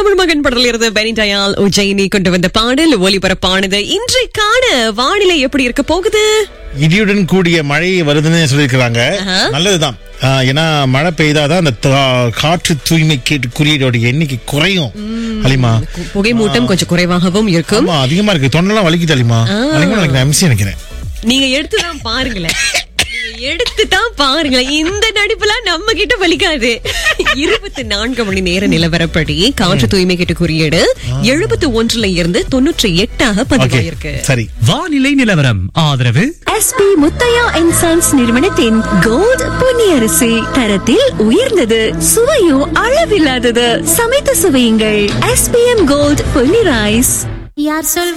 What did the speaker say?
தமிழ் மகன் படத்தில் இருந்து பெனி டயால் உஜயினி கொண்டு வந்த பாடல் ஒலிபரப்பானது இன்றைக்கான வானிலை எப்படி இருக்க போகுது இடியுடன் கூடிய மழை வருதுன்னு சொல்லியிருக்கிறாங்க நல்லதுதான் ஆ, ஏன்னா மழை பெய்தாதான் அந்த தா- காற்று தூய்மை கேட்டு குறியீடோட எண்ணிக்கை குறையும் அலிமா புகை மூட்டம் கொஞ்சம் குறைவாகவும் இருக்கும் ஆமா அதிகமா இருக்கு தொண்டெல்லாம் வலிக்குது அலிமா அலிமா எனக்கு எம்சி நினைக்கிறேன் நீங்க எடுத்துதான் பாருங்களேன் நீங்க எடுத்துதான் பாருங்களேன் இந்த நடிப்புலாம் நம்ம கிட்ட வலிக்காது இருபத்தி நான்கு மணி நேர நிலவரப்படி காற்று தூய்மை கேட்டு குறியீடு எழுபத்தி ஒன்றுல இருந்து தொண்ணூற்றி எட்டாக ஓகே பதிவாயிருக்கு சரி வானிலை நிலவரம் ஆதரவு எஸ்பி முத்தையா அண்ட் சன்ஸ் நிறுவனத்தின் கோல்ட் பொன்னியரிசி தரத்தில் உயர்ந்தது சுவையும் அளவில்லாதது சமைத்து சுவையுங்கள் எஸ்பிஎம் கோல்ட் பொன்னி ரைஸ் யார் சொல்